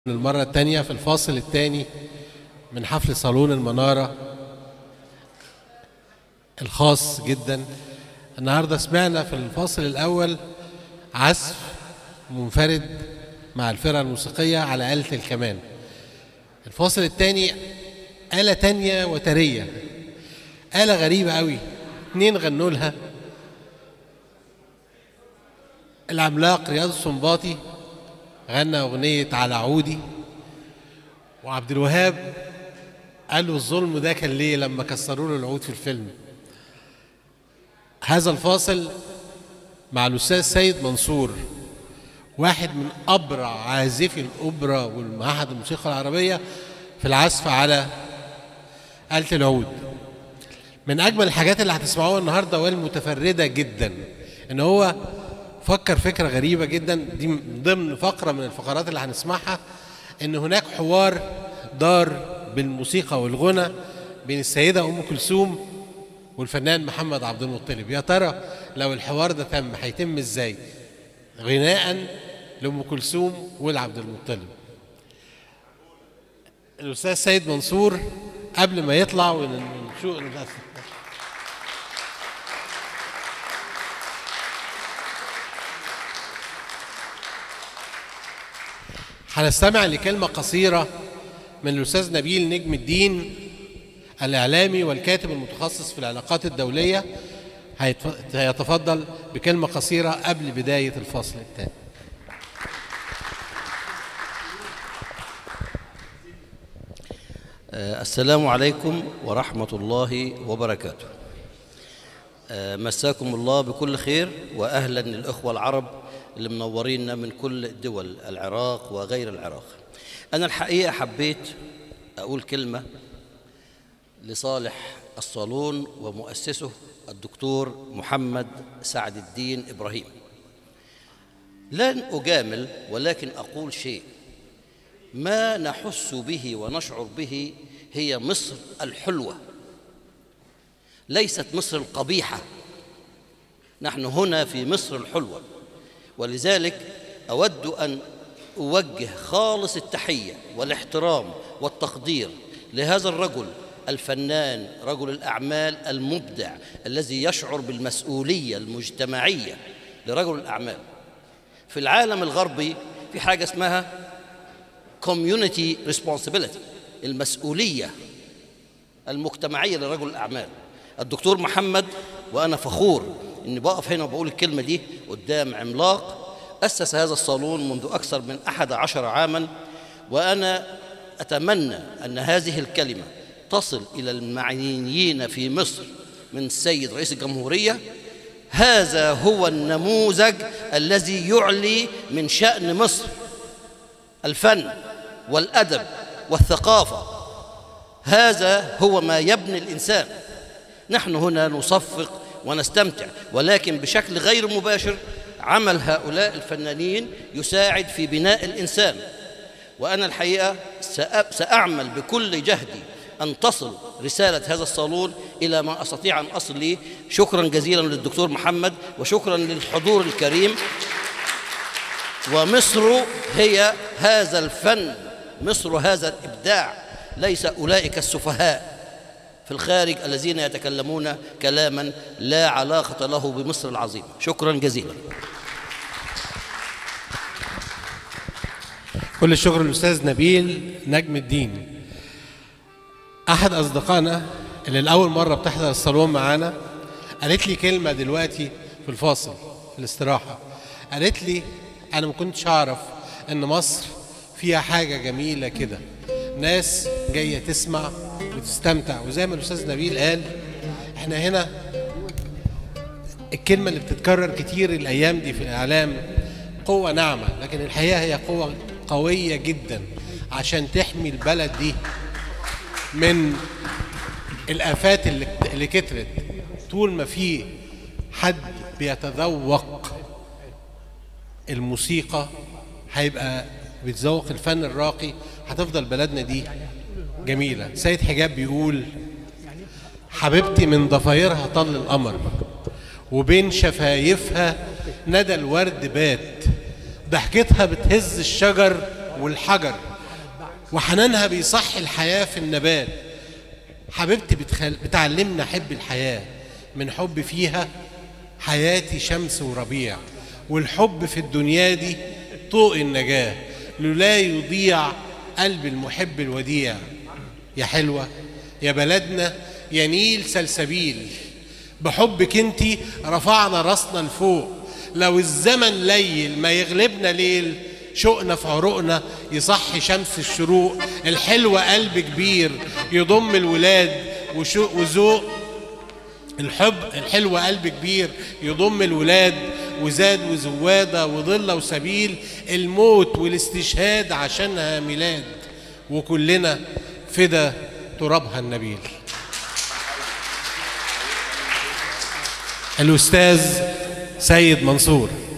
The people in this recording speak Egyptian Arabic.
المرة الثانية في الفاصل الثاني من حفل صالون المنارة الخاص جدا النهاردة سمعنا في الفاصل الأول عزف منفرد مع الفرقة الموسيقية على آلة الكمان الفاصل الثاني آلة تانية وترية آلة غريبة قوي اتنين غنوا لها العملاق رياض السنباطي غنى أغنية على عودي وعبد الوهاب قال له الظلم ده كان ليه لما كسروا له العود في الفيلم هذا الفاصل مع الأستاذ سيد منصور واحد من أبرع عازفي الأوبرا والمعهد الموسيقى العربية في العزف على آلة العود من أجمل الحاجات اللي هتسمعوها النهاردة والمتفردة جدا إن هو فكر فكرة غريبة جدا دي من ضمن فقرة من الفقرات اللي هنسمعها إن هناك حوار دار بالموسيقى والغنى بين السيدة أم كلثوم والفنان محمد عبد المطلب يا ترى لو الحوار ده تم هيتم ازاي غناء لأم كلثوم والعبد المطلب الأستاذ سيد منصور قبل ما يطلع ونشوف هنستمع لكلمة قصيرة من الأستاذ نبيل نجم الدين الإعلامي والكاتب المتخصص في العلاقات الدولية هيتفضل بكلمة قصيرة قبل بداية الفصل الثاني السلام عليكم ورحمة الله وبركاته مساكم الله بكل خير وأهلا للأخوة العرب اللي منورينا من كل دول العراق وغير العراق أنا الحقيقة حبيت أقول كلمة لصالح الصالون ومؤسسه الدكتور محمد سعد الدين إبراهيم لن أجامل ولكن أقول شيء ما نحس به ونشعر به هي مصر الحلوة ليست مصر القبيحة نحن هنا في مصر الحلوة ولذلك أود أن أوجه خالص التحية والاحترام والتقدير لهذا الرجل الفنان رجل الأعمال المبدع الذي يشعر بالمسؤولية المجتمعية لرجل الأعمال في العالم الغربي في حاجة اسمها community responsibility المسؤولية المجتمعية لرجل الأعمال الدكتور محمد وأنا فخور إني بقف هنا وبقول الكلمة دي قدام عملاق أسس هذا الصالون منذ أكثر من أحد عشر عاما وأنا أتمنى أن هذه الكلمة تصل إلى المعنيين في مصر من السيد رئيس الجمهورية هذا هو النموذج الذي يعلي من شأن مصر الفن والأدب والثقافة هذا هو ما يبني الإنسان نحن هنا نصفق ونستمتع ولكن بشكل غير مباشر عمل هؤلاء الفنانين يساعد في بناء الإنسان وأنا الحقيقة سأعمل بكل جهدي أن تصل رسالة هذا الصالون إلى ما أستطيع أن أصل ليه شكرا جزيلا للدكتور محمد وشكرا للحضور الكريم ومصر هي هذا الفن مصر هذا الإبداع ليس أولئك السفهاء في الخارج الذين يتكلمون كلاما لا علاقة له بمصر العظيمة شكرا جزيلا كل الشكر للأستاذ نبيل نجم الدين أحد أصدقائنا اللي لأول مرة بتحضر الصالون معانا قالت لي كلمة دلوقتي في الفاصل في الاستراحة قالت لي أنا ما كنتش أعرف إن مصر فيها حاجة جميلة كده ناس جاية تسمع وتستمتع وزي ما الأستاذ نبيل قال إحنا هنا الكلمة اللي بتتكرر كتير الأيام دي في الإعلام قوة ناعمة لكن الحقيقة هي قوة قوية جدا عشان تحمي البلد دي من الآفات اللي, اللي كترت طول ما في حد بيتذوق الموسيقى هيبقى بيتذوق الفن الراقي هتفضل بلدنا دي جميلة سيد حجاب بيقول حبيبتي من ضفايرها طل القمر وبين شفايفها ندى الورد بات ضحكتها بتهز الشجر والحجر وحنانها بيصحي الحياة في النبات حبيبتي بتخل... بتعلمنا حب الحياة من حب فيها حياتي شمس وربيع والحب في الدنيا دي طوق النجاة لولا يضيع قلب المحب الوديع يا حلوة يا بلدنا يا نيل سلسبيل بحبك انتي رفعنا راسنا لفوق لو الزمن ليل ما يغلبنا ليل شوقنا في عروقنا يصحي شمس الشروق الحلوة قلب كبير يضم الولاد وشوق وذوق الحب الحلوة قلب كبير يضم الولاد وزاد وزوادة وظلة وسبيل الموت والاستشهاد عشانها ميلاد وكلنا فدا ترابها النبيل الأستاذ سيد منصور